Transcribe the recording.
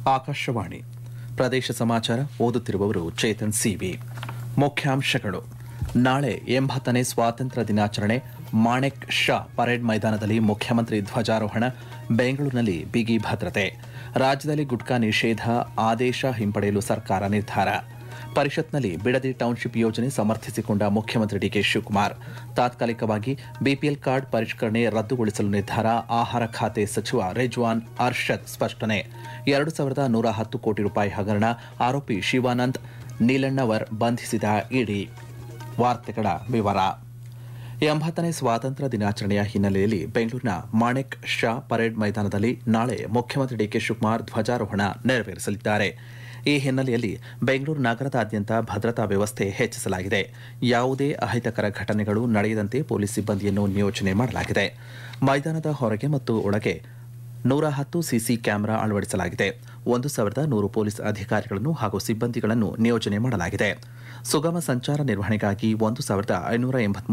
ಆಕಾಶವಾಣಿ ಪ್ರದೇಶ ಸಮಾಚಾರ ಓದುತ್ತಿರುವವರು ಚೇತನ್ ಸಿವಿ ಮುಖ್ಯಾಂಶಗಳು ನಾಳೆ ಎಂಬತ್ತನೇ ಸ್ವಾತಂತ್ರ್ಯ ದಿನಾಚರಣೆ ಮಾಣೆಕ್ ಶಾ ಪರೇಡ್ ಮೈದಾನದಲ್ಲಿ ಮುಖ್ಯಮಂತ್ರಿ ಧ್ವಜಾರೋಹಣ ಬೆಂಗಳೂರಿನಲ್ಲಿ ಬಿಗಿ ಭದ್ರತೆ ರಾಜ್ಯದಲ್ಲಿ ಗುಟ್ಕಾ ನಿಷೇಧ ಆದೇಶ ಹಿಂಪಡೆಯಲು ಸರ್ಕಾರ ನಿರ್ಧಾರ ಪರಿಷತ್ನಲ್ಲಿ ಬಿಡದಿ ಟೌನ್ಶಿಪ್ ಯೋಜನೆ ಸಮರ್ಥಿಸಿಕೊಂಡ ಮುಖ್ಯಮಂತ್ರಿ ಡಿಕೆ ಶಿವಕುಮಾರ್ ತಾತ್ಕಾಲಿಕವಾಗಿ ಬಿಪಿಎಲ್ ಕಾರ್ಡ್ ಪರಿಷ್ಕರಣೆ ರದ್ದುಗೊಳಿಸಲು ನಿರ್ಧಾರ ಆಹಾರ ಖಾತೆ ಸಚಿವ ರೆಜ್ವಾನ್ ಅರ್ಷದ್ ಸ್ಪಷ್ಟನೆ ಎರಡು ಸಾವಿರದ ನೂರ ಹತ್ತು ಕೋಟಿ ರೂಪಾಯಿ ಹಗರಣ ಆರೋಪಿ ಶಿವಾನಂದ್ ನೀಲಣ್ಣವರ್ ಬಂಧಿಸಿದ ಇಡಿ ವಾರ್ತೆಗಳ ವಿವರ ಎಂಬತ್ತನೇ ಸ್ವಾತಂತ್ರ್ಯ ದಿನಾಚರಣೆಯ ಹಿನ್ನೆಲೆಯಲ್ಲಿ ಬೆಂಗಳೂರಿನ ಮಾಣೆಕ್ ಶಾ ಪರೇಡ್ ಮೈದಾನದಲ್ಲಿ ನಾಳೆ ಮುಖ್ಯಮಂತ್ರಿ ಡಿಕೆ ಶಿವಕುಮಾರ್ ಧ್ವಜಾರೋಹಣ ನೆರವೇರಿಸಲಿದ್ದಾರೆ ಈ ಹಿನ್ನೆಲೆಯಲ್ಲಿ ಬೆಂಗಳೂರು ನಗರದಾದ್ಯಂತ ಭದ್ರತಾ ವ್ಯವಸ್ಥೆ ಹೆಚ್ಚಿಸಲಾಗಿದೆ ಯಾವುದೇ ಅಹಿತಕರ ಘಟನೆಗಳು ನಡೆಯದಂತೆ ಪೊಲೀಸ್ ಸಿಬ್ಬಂದಿಯನ್ನು ನಿಯೋಜನೆ ಮಾಡಲಾಗಿದೆ ಮೈದಾನದ ಹೊರಗೆ ಮತ್ತು ಒಳಗೆ ನೂರ ಹತ್ತು ಸಿಸಿ ಕ್ಯಾಮೆರಾ ಅಳವಡಿಸಲಾಗಿದೆ ಒಂದು ಸಾವಿರದ ನೂರು ಪೊಲೀಸ್ ಅಧಿಕಾರಿಗಳನ್ನು ಹಾಗೂ ಸಿಬ್ಬಂದಿಗಳನ್ನು ನಿಯೋಜನೆ ಮಾಡಲಾಗಿದೆ ಸುಗಮ ಸಂಚಾರ ನಿರ್ವಹಣೆಗಾಗಿ ಒಂದು ಸಾವಿರದ ಐನೂರ ಎಂಬತ್ಮೂರು